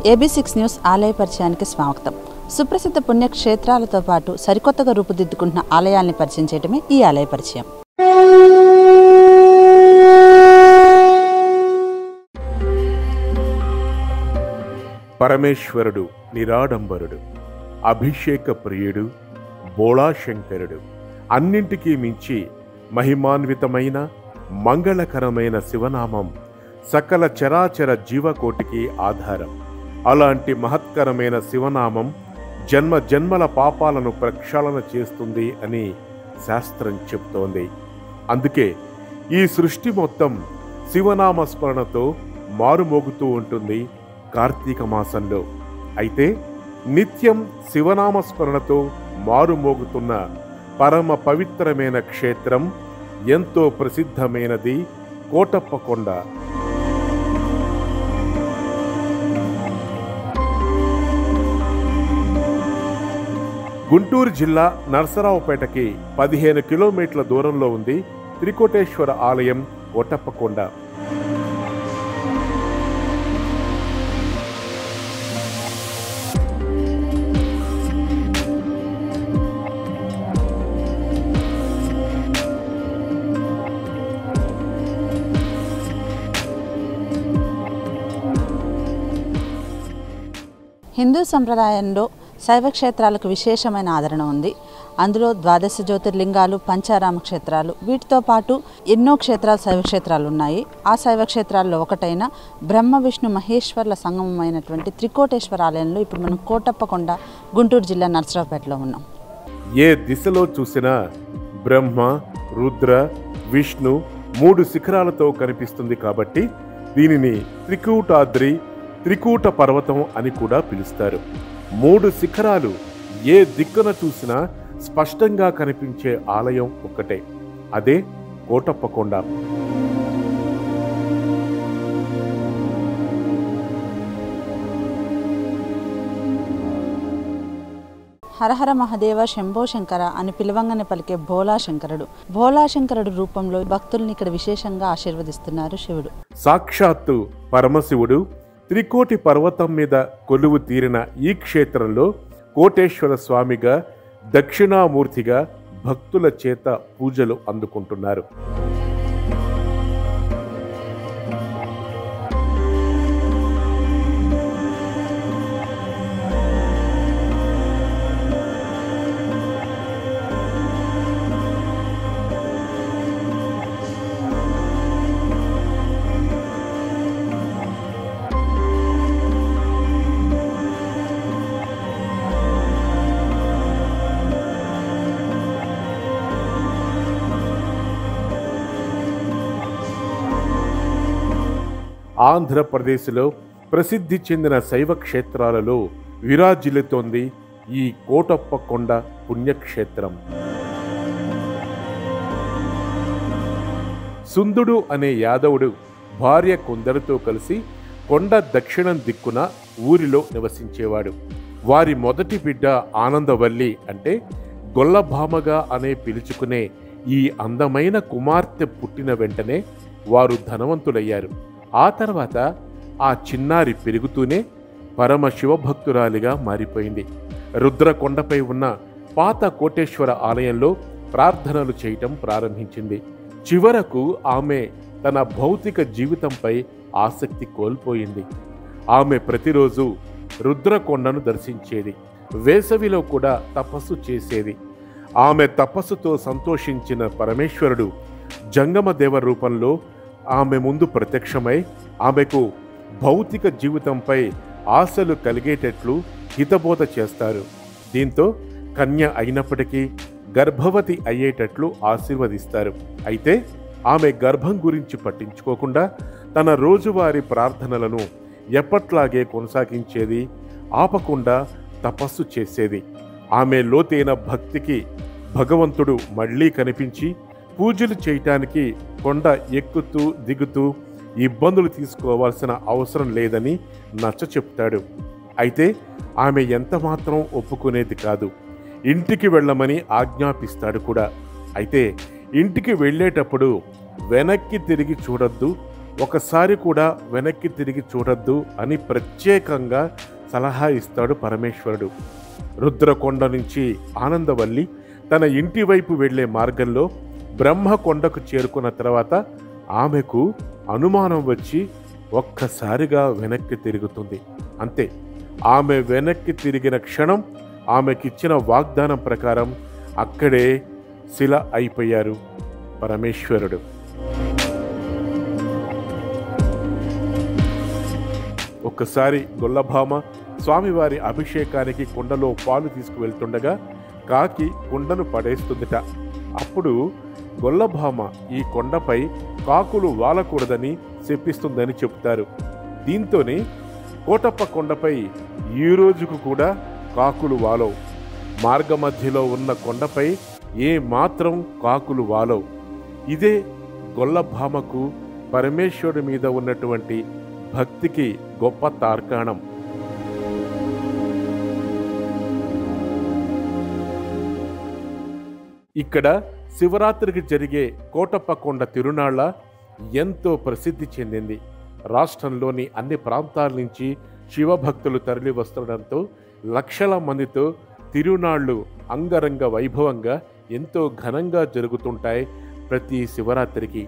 AB six news ఆలయ పరిచయానికి స్వాగతం సుప్రసిద్ధ పుణ్యక్షేత్రాలతో పాటు సరికొత్తగా రూపుదిద్దుకుంటున్న ఆలయాల్ని పరిచయం చేయడమే ఈ ఆలయ పరిచయం పరమేశ్వరుడు నిరాడంబరుడు అభిషేక ప్రియుడు బోళాశంకరుడు అన్నింటికీ మించి మహిమాన్వితమైన మంగళకరమైన శివనామం సకల చరాచర జీవకోటికి ఆధారం అలాంటి మహత్కరమైన శివనామం జన్మ జన్మల పాపాలను ప్రక్షాళన చేస్తుంది అని శాస్త్రం చెప్తోంది అందుకే ఈ సృష్టి మొత్తం శివనామ స్మరణతో మారుమోగుతూ ఉంటుంది కార్తీక మాసంలో అయితే నిత్యం శివనామ స్మరణతో మారుమోగుతున్న పరమ పవిత్రమైన క్షేత్రం ఎంతో ప్రసిద్ధమైనది కోటప్పకొండ గుంటూరు జిల్లా నరసరావుపేటకి పదిహేను కిలోమీటర్ల దూరంలో ఉంది త్రికోటేశ్వర ఆలయం కోటప్పకొండ హిందూ సంప్రదాయంలో శైవ క్షేత్రాలకు విశేషమైన ఆదరణ ఉంది అందులో ద్వాదశ జ్యోతిర్లింగాలు పంచారామ క్షేత్రాలు వీటితో పాటు ఎన్నో క్షేత్రాలు శైవ క్షేత్రాలు ఉన్నాయి ఆ శైవ క్షేత్రాల్లో ఒకటైన బ్రహ్మ విష్ణు మహేశ్వర్ల సంగమమైనటువంటి త్రికోటేశ్వర ఆలయంలో ఇప్పుడు మనం కోటప్పకొండ గుంటూరు జిల్లా నర్సరావుపేటలో ఉన్నాం ఏ దిశలో చూసినా బ్రహ్మ రుద్ర విష్ణు మూడు శిఖరాలతో కనిపిస్తుంది కాబట్టి దీనిని త్రికూటాద్రి త్రికూట పర్వతం అని కూడా పిలుస్తారు మూడు శిఖరాలు ఏ దిక్కున చూసినా స్పష్టంగా కనిపించే ఆలయం ఒక్కటే అదే కోటప్పకొండ హరహర మహదేవ శంభో శంకర అని పిలవంగానే పలికే భోలా శంకరుడు భోలా శంకరుడు రూపంలో భక్తుల్ని ఇక్కడ విశేషంగా ఆశీర్వదిస్తున్నారు శివుడు సాక్షాత్తు పరమశివుడు త్రికోటి పర్వతం మీద కొలువు తీరిన ఈ క్షేత్రంలో కోటేశ్వర స్వామిగా దక్షిణామూర్తిగా భక్తుల చేత పూజలు అందుకుంటున్నారు ఆంధ్రప్రదేశ్లో ప్రసిద్ధి చెందిన శైవ క్షేత్రాలలో విరాజిల్లుతోంది ఈ కోటప్పకొండ పుణ్యక్షేత్రం సుందుడు అనే యాదవుడు భార్య కొందరితో కలిసి కొండ దక్షిణం దిక్కున ఊరిలో నివసించేవాడు వారి మొదటి బిడ్డ ఆనందవల్లి అంటే గొల్లభామగా అనే పిలుచుకునే ఈ అందమైన కుమార్తె పుట్టిన వెంటనే వారు ధనవంతులయ్యారు ఆ తర్వాత ఆ చిన్నారి పెరుగుతూనే పరమ శివభక్తురాలిగా మారిపోయింది రుద్రకొండపై ఉన్న పాత కోటేశ్వర ఆలయంలో ప్రార్థనలు చేయటం ప్రారంభించింది చివరకు ఆమె తన భౌతిక జీవితంపై ఆసక్తి కోల్పోయింది ఆమె ప్రతిరోజు రుద్రకొండను దర్శించేది వేసవిలో కూడా తపస్సు చేసేది ఆమె తపస్సుతో సంతోషించిన పరమేశ్వరుడు జంగమదేవ రూపంలో ఆమె ముందు ప్రత్యక్షమై ఆమెకు భౌతిక జీవితంపై ఆశలు కలిగేటట్లు హితబోధ చేస్తారు దీంతో కన్య అయినప్పటికీ గర్భవతి అయ్యేటట్లు ఆశీర్వదిస్తారు అయితే ఆమె గర్భం గురించి పట్టించుకోకుండా తన రోజువారీ ప్రార్థనలను ఎప్పట్లాగే కొనసాగించేది ఆపకుండా తపస్సు చేసేది ఆమె లోతైన భక్తికి భగవంతుడు మళ్ళీ కనిపించి పూజలు చేయటానికి కొండ ఎక్కుతూ దిగుతూ ఇబ్బందులు తీసుకోవాల్సిన అవసరం లేదని నచ్చ చెప్తాడు అయితే ఆమె ఎంత మాత్రం ఒప్పుకునేది కాదు ఇంటికి వెళ్ళమని ఆజ్ఞాపిస్తాడు కూడా అయితే ఇంటికి వెళ్ళేటప్పుడు వెనక్కి తిరిగి చూడొద్దు ఒకసారి కూడా వెనక్కి తిరిగి చూడొద్దు అని ప్రత్యేకంగా సలహా ఇస్తాడు పరమేశ్వరుడు రుద్రకొండ నుంచి ఆనందవల్లి తన ఇంటి వైపు వెళ్లే మార్గంలో బ్రహ్మకొండకు చేరుకున్న తర్వాత ఆమెకు అనుమానం వచ్చి ఒక్కసారిగా వెనక్కి తిరుగుతుంది అంతే ఆమె వెనక్కి తిరిగిన క్షణం ఆమెకిచ్చిన వాగ్దానం ప్రకారం అక్కడే శిల అయిపోయారు పరమేశ్వరుడు ఒక్కసారి గొల్లభామ స్వామివారి అభిషేకానికి కుండలో పాలు తీసుకువెళ్తుండగా కాకి కుండను పడేస్తుందిట అప్పుడు గొల్లభామ ఈ కొండపై కాకులు వాలకూడదని చెప్పిస్తుందని చెప్తారు దీంతోనే కోటప్ప కొండపై ఈ రోజుకు కూడా కాకులు వాలవు మార్గమధ్యలో ఉన్న కొండపై ఏ మాత్రం కాకులు వాలవు ఇదే గొల్లభామకు పరమేశ్వరుడి మీద ఉన్నటువంటి భక్తికి గొప్ప తార్కాణం ఇక్కడ శివరాత్రికి జరిగే కోటప్ప కొండ తిరునాళ్ళ ఎంతో ప్రసిద్ధి చెందింది రాష్ట్రంలోని అన్ని ప్రాంతాల నుంచి శివభక్తులు తరలి వస్తుండడంతో లక్షల మందితో తిరునాళ్ళు అంగరంగ వైభవంగా ఎంతో ఘనంగా జరుగుతుంటాయి ప్రతి శివరాత్రికి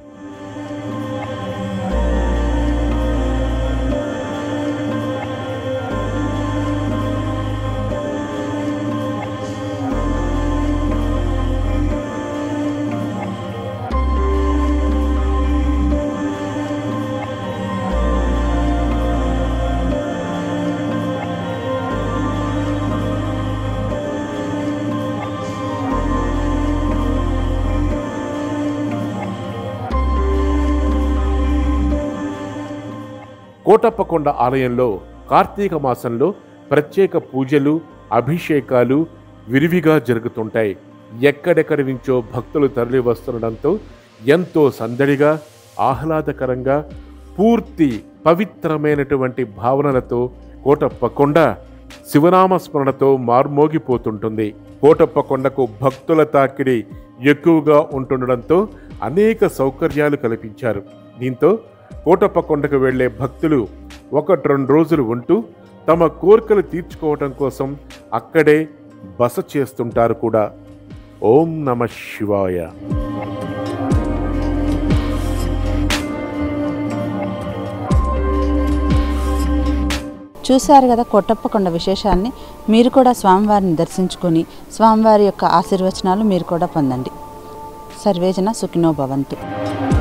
కోటప్పకొండ ఆలయంలో కార్తీక మాసంలో ప్రత్యేక పూజలు అభిషేకాలు విరివిగా జరుగుతుంటాయి ఎక్కడెక్కడి నుంచో భక్తులు తరలి వస్తుండడంతో ఎంతో సందడిగా ఆహ్లాదకరంగా పూర్తి పవిత్రమైనటువంటి భావనలతో కోటప్ప కొండ శివనామ స్మరణతో మార్మోగిపోతుంటుంది కోటప్ప కొండకు భక్తుల తాకిడి ఎక్కువగా ఉంటుండడంతో అనేక సౌకర్యాలు కల్పించారు దీంతో కోటప్ప కొండకు వెళ్లే భక్తులు ఒకటి రెండు రోజులు ఉంటూ తమ కోరికలు తీర్చుకోవటం కోసం అక్కడే బస చేస్తుంటారు కూడా ఓం నమ శివాయ చూశారు కదా కొట్టప్పకొండ విశేషాన్ని మీరు కూడా స్వామివారిని దర్శించుకొని స్వామివారి యొక్క ఆశీర్వచనాలు మీరు కూడా పొందండి సర్వేజన సుఖినో భవంతు